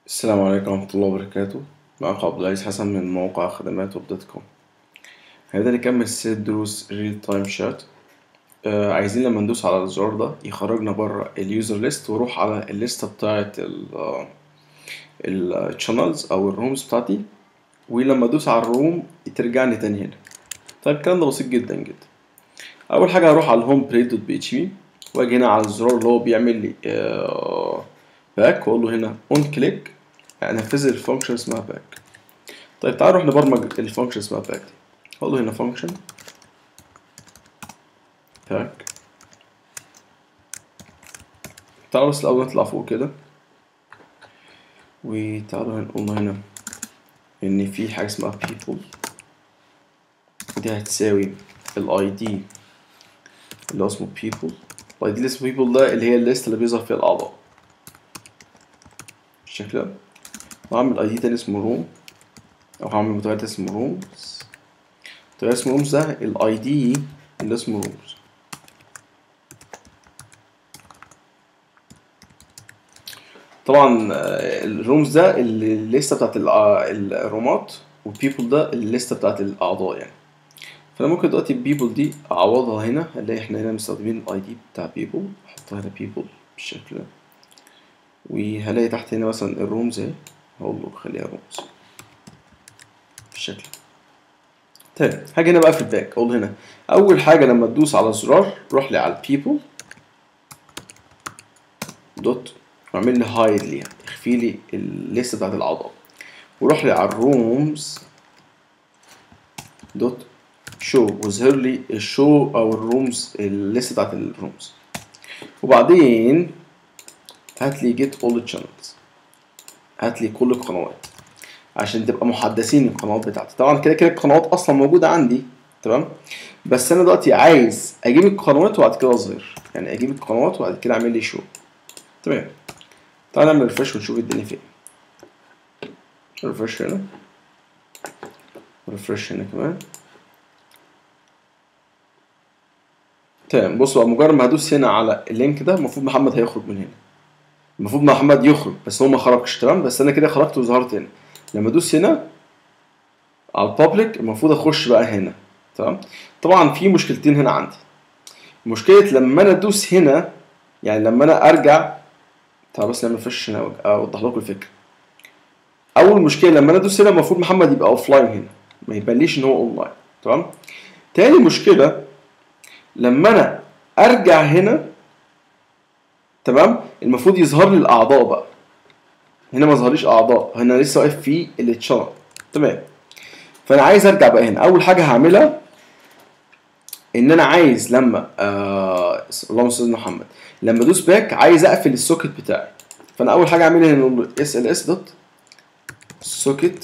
السلام عليكم ورحمة الله وبركاته معكم عبد العزيز حسن من موقع خدمات ويب دوت كوم هنبدأ نكمل سلسلة دروس ريل تايم شات آه عايزين لما ندوس على الزرار ده يخرجنا بره اليوزر ليست ونروح على الليستة بتاعة الشانلز أو الرومز بتاعتي ولما أدوس على الروم ترجعني تاني هنا طيب الكلام ده بسيط جدا جدا أول حاجة هروح على الهوم بلاي دوت بي اتش بي وأجي هنا على الزرار اللي هو بيعمل لي آه باك واقول له هنا اون كليك انفذ الفانكشن اسمها باك طيب تعال نروح نبرمج الفانكشن اسمها باك دي اقول له هنا فانكشن باك تعالوا بس الاول نطلع فوق كده وتعالوا نقول له هنا ان في حاجه اسمها people دي هتساوي الاي دي اللي هو اسمه people الاي دي اللي اسمه people ده اللي هي الليست اللي بيظهر فيها الاعضاء بالشكل ده وهعمل اي دي تاني اسمه روم او هعمل متغير اسمه رومز متغير اسمه رومز ده الاي دي اللي اسمه رومز طبعا الرومز ده الليسته بتاعت الرومات والبيبل ده الليسته بتاعت الاعضاء يعني فانا ممكن دلوقتي البيبل دي اعوضها هنا هنلاقي احنا هنا مستخدمين الاي دي بتاع بيبل احطها هنا بيبل بالشكل ده وهلاقي تحت هنا مثلا الرومز اهي هقول له خليها رومز بالشكل طيب هاجي هنا بقى في الباك اقول هنا اول حاجه لما تدوس على الزرار روح لي على البيبل دوت واعمل لي هايد ليها اخفي لي الليست بتاعت الاعضاء وروح لي على الرومز دوت شو واظهر لي الشو او الرومز الليست بتاعت الرومز وبعدين هات لي جيت اول channels هات لي كل القنوات عشان تبقى محدثين القنوات بتاعتي طبعا كده كده القنوات اصلا موجوده عندي تمام بس انا دلوقتي عايز اجيب القنوات وبعد كده اظهر يعني اجيب القنوات وبعد كده اعمل لي شو تمام تعال نعمل ريفرش ونشوف الدنيا فين ريفرش هنا ريفرش هنا كمان تمام بصوا مجرد ما هدوس هنا على اللينك ده المفروض محمد هيخرج من هنا المفروض محمد يخرج بس هو ما خرجش تمام بس انا كده خرجت وظهرت هنا لما ادوس هنا على البابليك المفروض اخش بقى هنا تمام طبعا في مشكلتين هنا عندي مشكله لما انا ادوس هنا يعني لما انا ارجع تعال بس نعمل فش هنا اوضح لكم الفكره اول مشكله لما انا ادوس هنا المفروض محمد يبقى اوف لاين هنا ما يبانليش ان هو اون لاين تمام تاني مشكله لما انا ارجع هنا تمام المفروض يظهر لي الاعضاء بقى هنا ما ظهرليش اعضاء هنا لسه واقف في التشانل تمام فانا عايز ارجع بقى هنا اول حاجه هعملها ان انا عايز لما آه اللهم صل محمد لما ادوس باك عايز اقفل السوكت بتاعي فانا اول حاجه اعملها هنا نقول اس ال اس دوت سوكت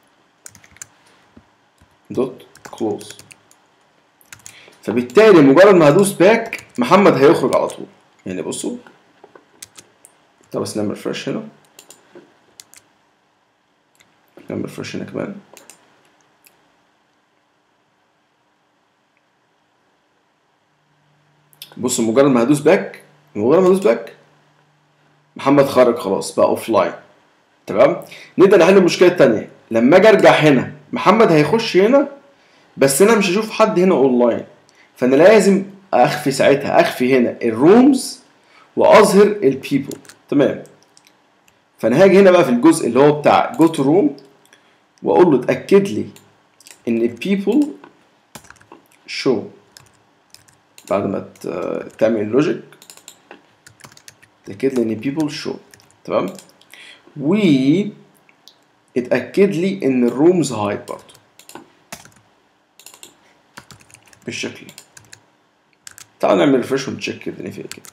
دوت كلوز فبالتالي مجرد ما هدوس باك محمد هيخرج على طول يعني بصوا طب بس نعمل ريفرش هنا نعمل ريفرش هنا كمان بصوا مجرد ما هدوس باك مجرد ما هدوس باك محمد خرج خلاص بقى اوف لاين تمام نبدا نحل المشكله الثانيه لما اجي ارجع هنا محمد هيخش هنا بس انا مش هشوف حد هنا اونلاين فانا لازم اخفي ساعتها اخفي هنا الرومز واظهر البيبل تمام فانا هاجي هنا بقى في الجزء اللي هو بتاع جو تو روم واقول له اتاكد لي ان people شو بعد ما تعمل اللوجيك اتاكد لي ان people شو تمام و اتاكد لي ان الرومز هايد برضه بالشكل ده تعال نعمل ريفرش ونتشيك الدنيا فيها كده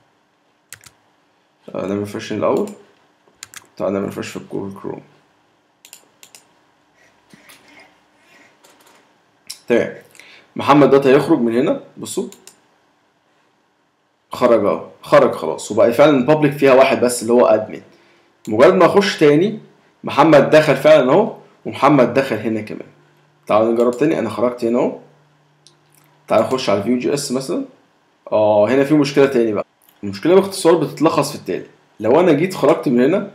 تعال نعمل ريفرش الأول تعال نعمل ريفرش في جوجل كروم تمام محمد ده هيخرج من هنا بصوا خرج اهو خرج خلاص وبقى فعلا البابليك فيها واحد بس اللي هو ادمن مجرد ما اخش تاني محمد دخل فعلا اهو ومحمد دخل هنا كمان تعالوا نجرب تاني انا خرجت هنا اهو تعال نخش على فيو جي اس مثلا اه هنا في مشكله تاني بقى المشكله باختصار بتتلخص في التالي لو انا جيت خرجت من هنا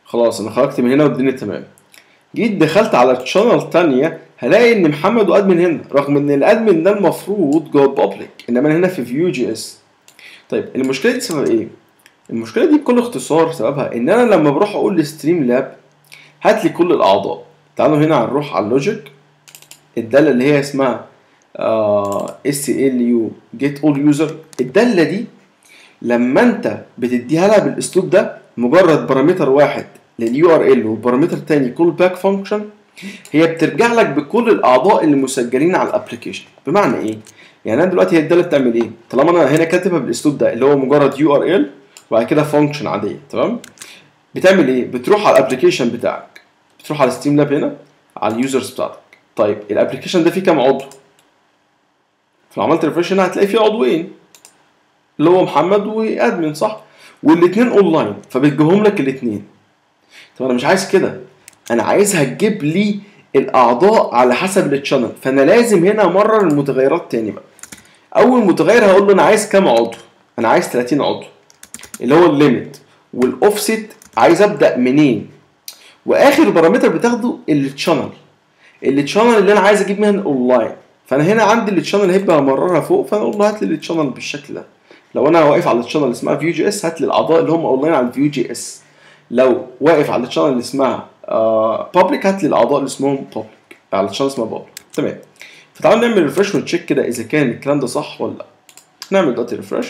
خلاص انا خرجت من هنا والدنيا تمام جيت دخلت على الشانل تانية هلاقي ان محمد وادمن هنا رغم ان الادمن ده المفروض جوه البابليك انما انا هنا في فيو جي اس طيب المشكله دي سبب ايه المشكله دي بكل اختصار سببها ان انا لما بروح اقول لستريم لاب هات لي كل الاعضاء تعالوا هنا هنروح على اللوجيك الداله اللي هي اسمها اس ال يو جيت اول يوزر الداله دي لما انت بتديها لها بالاسلوب ده مجرد بارامتر واحد لليو ار ال وبارامتر تاني كول باك فانكشن هي بترجع لك بكل الاعضاء اللي مسجلين على الابلكيشن بمعنى ايه يعني انا دلوقتي هي الداله بتعمل ايه طالما انا هنا كاتبها بالاسلوب ده اللي هو مجرد يو ار ال وبعد كده فانكشن عاديه تمام بتعمل ايه بتروح على الابلكيشن بتاعك بتروح على ستيم لاب هنا على اليوزرز بتاعتك طيب الابلكيشن ده فيه كام عضو فلو عملت ريفرش هنا هتلاقي فيه عضوين اللي هو محمد وادمن صح والاثنين اونلاين فبتجيبهم لك الاثنين طب انا مش عايز كده انا عايزها تجيب لي الاعضاء على حسب التشانل فانا لازم هنا امرر المتغيرات تاني بقى اول متغير هقول له انا عايز كام عضو انا عايز 30 عضو اللي هو الليميت والاوفست عايز ابدا منين واخر بارامتر بتاخده التشانل التشانل اللي انا عايز اجيب منها الاونلاين فانا هنا عندي التشانل هيبقى همررها فوق فانا اقول له هات لي التشانل بالشكل ده لو انا واقف على التشانل اللي اسمها فيو جي اس هات لي الاعضاء اللي هم اونلاين على الفيو جي اس لو واقف على التشانل اللي اسمها بابليك هات لي الاعضاء اللي اسمهم بابليك على التشانل اسمها بابليك تمام فتعالوا نعمل ريفرش ونتشيك كده اذا كان الكلام ده صح ولا لا نعمل دلوقتي ريفرش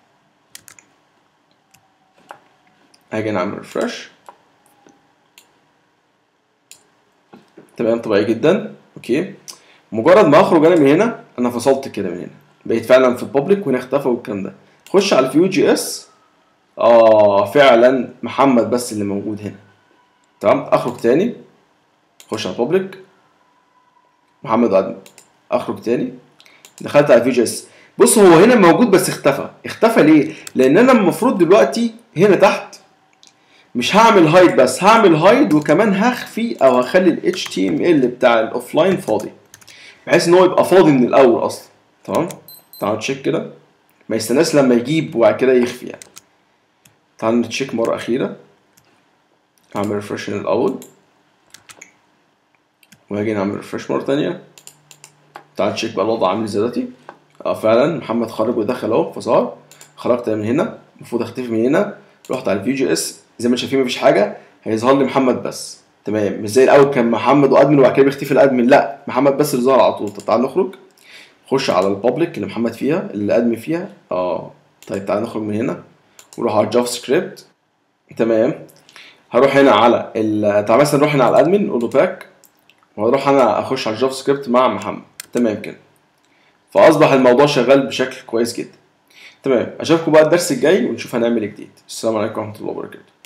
هاجي نعمل ريفرش تمام طبيعي جدا اوكي مجرد ما اخرج انا من هنا انا فصلت كده من هنا بقيت فعلا في البابليك وهنا اختفى والكلام ده خش على الفيو جي اس اه فعلا محمد بس اللي موجود هنا تمام اخرج تاني خش على البابليك محمد وادم اخرج تاني دخلت على الفيو جي اس بص هو هنا موجود بس اختفى اختفى ليه لان انا المفروض دلوقتي هنا تحت مش هعمل هايد بس هعمل هايد وكمان هخفي او هخلي ال HTML بتاع الاوفلاين فاضي بحيث ان هو يبقى فاضي من الاول اصلا تمام تعالوا نتشيك كده ما يستناش لما يجيب وبعد كده يخفي يعني تعالوا نتشيك مره اخيره هعمل ريفرش الاول وهاجي نعمل ريفرش مره تانية تعال نتشيك بقى الوضع عامل ازاي دلوقتي اه فعلا محمد خرج ودخل اهو فصار خرجت من هنا المفروض اختفي من هنا رحت على الفيو جي اس زي ما شايفين مفيش حاجه هيظهر لي محمد بس تمام مش زي الاول كان محمد وادمن وبعد كده بيختفي الادمن لا محمد بس اللي ظهر على طول طب تعال نخرج خش على البابليك اللي محمد فيها اللي ادمن فيها اه طيب تعال نخرج من هنا ونروح على الجافا سكريبت تمام هروح هنا على ال... تعال مثلا نروح هنا على الادمن نقول له باك وهروح انا اخش على الجافا سكريبت مع محمد تمام كده فاصبح الموضوع شغال بشكل كويس جدا تمام اشوفكم بقى الدرس الجاي ونشوف هنعمل ايه جديد السلام عليكم ورحمه الله وبركاته